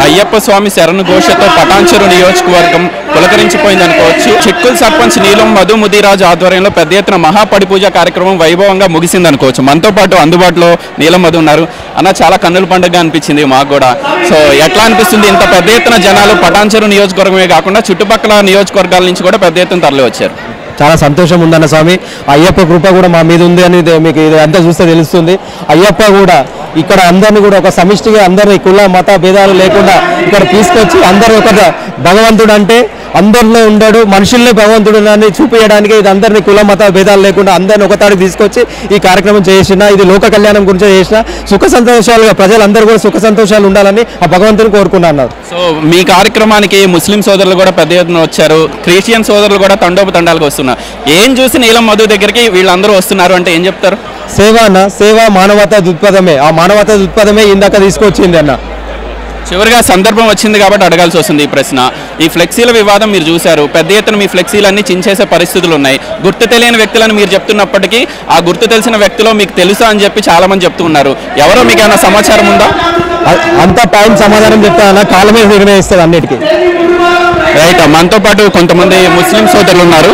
అయ్యప్ప స్వామి శరణు ఘోషతో పటాన్చెరు నియోజకవర్గం పులకరించిపోయింది అనుకోవచ్చు చిక్కుల్ సర్పంచ్ నీలం మధు ముదిరాజ్ ఆధ్వర్యంలో పెద్ద ఎత్తున మహాపడి పూజ కార్యక్రమం వైభవంగా ముగిసింది అనుకోవచ్చు మనతో పాటు అందుబాటులో నీలం మధు ఉన్నారు అన్న చాలా కన్నుల పండుగ అనిపించింది మాకు కూడా సో ఎట్లా అనిపిస్తుంది ఇంత పెద్ద ఎత్తున జనాలు పటాన్చెరు నియోజకవర్గమే కాకుండా చుట్టుపక్కల నియోజకవర్గాల నుంచి కూడా పెద్ద ఎత్తున తరలి వచ్చారు చాలా సంతోషం ఉందన్న స్వామి అయ్యప్ప కృప కూడా మా మీద ఉంది అని ఇది మీకు ఇది అంతా చూస్తే తెలుస్తుంది అయ్యప్ప కూడా ఇక్కడ అందరిని కూడా ఒక సమిష్టిగా అందరిని కుల మత భేదాలు లేకుండా ఇక్కడ తీసుకొచ్చి అందరూ ఒక భగవంతుడు అంటే అందరిలో ఉండడు మనుషుల్ని భగవంతుడు అని చూపించడానికి ఇది అందరిని కుల మత భేదాలు లేకుండా అందరిని ఒకతాడికి తీసుకొచ్చి ఈ కార్యక్రమం చేసిన ఇది లోక కళ్యాణం గురించి చేసిన సుఖ సంతోషాలుగా ప్రజలందరూ కూడా సుఖ సంతోషాలు ఉండాలని ఆ భగవంతుని కోరుకున్నారు సో మీ కార్యక్రమానికి ముస్లిం సోదరులు కూడా పెద్ద ఎత్తున వచ్చారు క్రిస్టియన్ సోదరులు కూడా తండోపతండాలకు వస్తున్నారు ఏం చూసి నీలం మధు దగ్గరికి వీళ్ళందరూ వస్తున్నారు అంటే ఏం చెప్తారు సేవ అన్న సేవ మానవతా దృక్పథమే ఆ మానవతా దృక్పథమే ఇందాక తీసుకొచ్చింది అన్న చివరిగా సందర్భం వచ్చింది కాబట్టి అడగాల్సి వస్తుంది ఈ ప్రశ్న ఈ ఫ్లెక్సీల వివాదం మీరు చూశారు పెద్ద ఎత్తున మీ ఫ్లెక్సీలన్నీ చించేసే పరిస్థితులు ఉన్నాయి గుర్తు తెలియని వ్యక్తులను మీరు చెప్తున్నప్పటికీ ఆ గుర్తు తెలిసిన వ్యక్తిలో మీకు తెలుసా అని చెప్పి చాలా మంది చెప్తూ ఉన్నారు ఎవరో మీకు ఏమైనా సమాచారం ఉందా అ- అంత టైం సమాధానం చెప్తానన్న కాలమే నిర్ణయిస్తుంది అన్నిటికీ రైట్ మనతో పాటు కొంతమంది ముస్లిం సోదరులు ఉన్నారు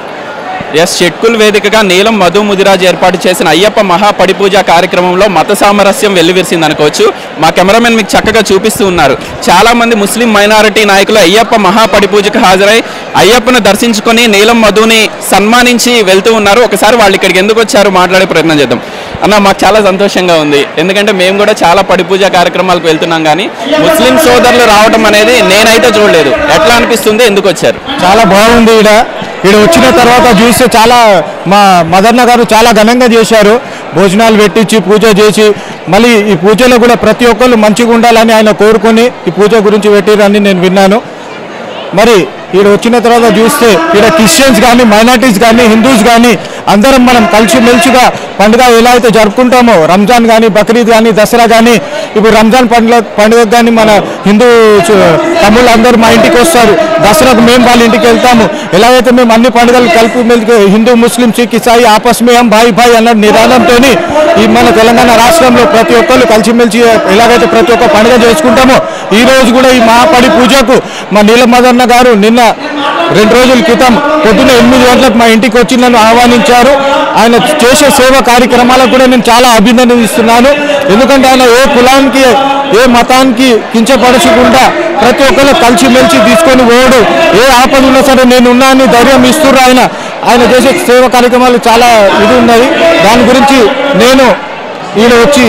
ఎస్ షెట్కుల్ వేదికగా నీలం మధు ముదిరాజ్ ఏర్పాటు చేసిన అయ్యప్ప మహాపడి పూజ కార్యక్రమంలో మత సామరస్యం వెల్లివిరిసింది అనుకోవచ్చు మా కెమెరామెన్ మీకు చక్కగా చూపిస్తూ ఉన్నారు చాలా మంది ముస్లిం మైనారిటీ నాయకులు అయ్యప్ప మహాపడి పూజకు హాజరై అయ్యప్పను దర్శించుకొని నీలం మధుని సన్మానించి వెళ్తూ ఉన్నారు ఒకసారి వాళ్ళు ఇక్కడికి ఎందుకు వచ్చారు మాట్లాడే ప్రయత్నం చేద్దాం అన్న మాకు చాలా సంతోషంగా ఉంది ఎందుకంటే మేము కూడా చాలా పడి పూజ కార్యక్రమాలకు వెళ్తున్నాం కానీ ముస్లిం సోదరులు రావడం అనేది నేనైతే చూడలేదు ఎట్లా అనిపిస్తుంది ఎందుకు వచ్చారు చాలా బాగుంది ఈడ ఈడ వచ్చిన తర్వాత చూస్తే చాలా మా మదన్న గారు చాలా ఘనంగా చేశారు భోజనాలు పెట్టించి పూజ చేసి మళ్ళీ ఈ పూజలో కూడా ప్రతి ఒక్కళ్ళు మంచిగా ఉండాలని ఆయన కోరుకొని ఈ పూజ గురించి పెట్టిరని నేను విన్నాను మరి ఈడ వచ్చిన తర్వాత చూస్తే ఈడ క్రిస్టియన్స్ కానీ మైనార్టీస్ కానీ హిందూస్ కానీ అందరం మనం కలిసిమెలిసిగా పండుగ ఎలా అయితే జరుపుకుంటామో రంజాన్ కానీ బక్రీద్ కానీ దసరా కానీ ఇప్పుడు రంజాన్ పండుగ పండుగ కానీ మన హిందూ చు- తమ్ముళ్ళు అందరూ మా ఇంటికి వస్తారు దసరాకు మేము వాళ్ళ ఇంటికి వెళ్తాము ఎలాగైతే మేము అన్ని పండుగలు కలిపి మెలిసి హిందూ ముస్లిం సిక్ ఇసాయి ఆపస్ మే హం భాయ్ భాయ్ అన్న నిదానంతో ఈ మన తెలంగాణ రాష్ట్రంలో ప్రతి ఒక్కళ్ళు కలిసిమెలిసి ఎలాగైతే ప్రతి ఒక్క పండుగ చేసుకుంటామో ఈ రోజు కూడా ఈ మహాపడి పూజకు మా నీలమదన్న గారు నిన్న రెండు రోజుల క్రితం పొద్దున్న ఎనిమిది గంటలకు మా ఇంటికి వచ్చి నన్ను ఆహ్వానించారు ఆయన చేసే సేవ కార్యక్రమాలకు కూడా నేను చాలా అభినందిస్తున్నాను ఎందుకంటే ఆయన ఏ కులానికి ఏ మతానికి కించపరచకుండా ప్రతి ఒక్కరు కలిసిమెలిసి తీసుకొని పోడు ఏ ఆపద ఉన్నా సరే నేను ఉన్నా అని ధైర్యం ఇస్తున్నారు ఆయన ఆయన చేసే సేవ కార్యక్రమాలు చాలా ఇది ఉన్నది దాని గురించి నేను ఈయన వచ్చి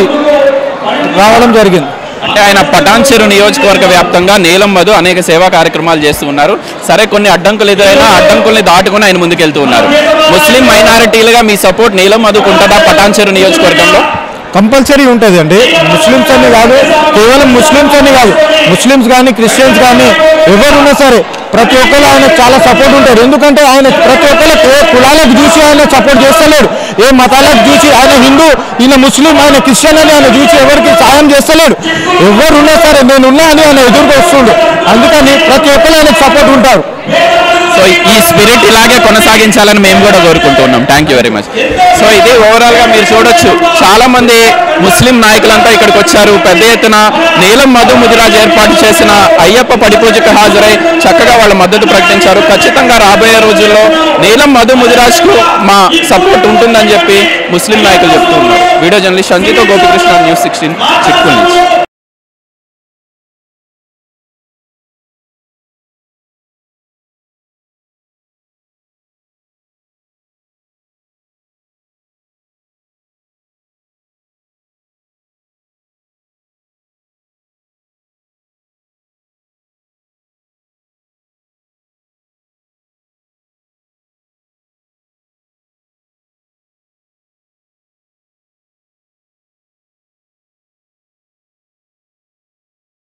రావడం జరిగింది అంటే ఆయన పటాన్చెరు నియోజకవర్గ వ్యాప్తంగా నీలం మధు అనేక సేవా కార్యక్రమాలు చేస్తూ ఉన్నారు సరే కొన్ని అడ్డంకులు ఎదురైనా అడ్డంకుల్ని దాటుకుని ఆయన ముందుకెళ్తూ ఉన్నారు ముస్లిం మైనారిటీలుగా మీ సపోర్ట్ నీలం మధుకు ఉంటుందా పటాన్చెరు నియోజకవర్గంలో కంపల్సరీ ఉంటుంది అండి ముస్లిమ్స్ అని కాదు కేవలం ముస్లిమ్స్ అని కాదు ముస్లిమ్స్ కానీ క్రిస్టియన్స్ కానీ ఎవరున్నా సరే ప్రతి ఒక్కరు ఆయన చాలా సపోర్ట్ ఉంటారు ఎందుకంటే ఆయన ప్రతి ఒక్కరికి ఏ కులాలకు చూసి ఆయన సపోర్ట్ చేస్తలేడు ఏ మతాలకు చూసి ఆయన హిందూ ఈయన ముస్లిం ఆయన క్రిస్టియన్ అని ఆయన చూసి ఎవరికి సాయం చేస్తలేడు ఎవరున్నా సరే నేనున్నా అని ఆయన ఎదురుకు వస్తుండు అందుకని ప్రతి ఒక్కరు ఆయనకు సపోర్ట్ ఉంటారు సో ఈ స్పిరిట్ ఇలాగే కొనసాగించాలని మేము కూడా కోరుకుంటున్నాం thank you very much so ఇది ఓవరాల్ గా మీరు చూడొచ్చు చాలా మంది ముస్లిం నాయకులంతా ఇక్కడికి వచ్చారు పెద్ద ఎత్తున నీలం మధు ముదిరాజ్ ఏర్పాటు చేసిన అయ్యప్ప పడి పూజకు హాజరై చక్కగా వాళ్ళ మద్దతు ప్రకటించారు ఖచ్చితంగా రాబోయే రోజుల్లో నీలం మధు ముదిరాజ్ కు మా సపోర్ట్ ఉంటుందని చెప్పి ముస్లిం నాయకులు చెప్తూ ఉన్నారు వీడియో జర్నలిస్ట్ సంజీతో గోపికృష్ణ న్యూస్ సిక్స్టీన్ చిక్కుల నుంచి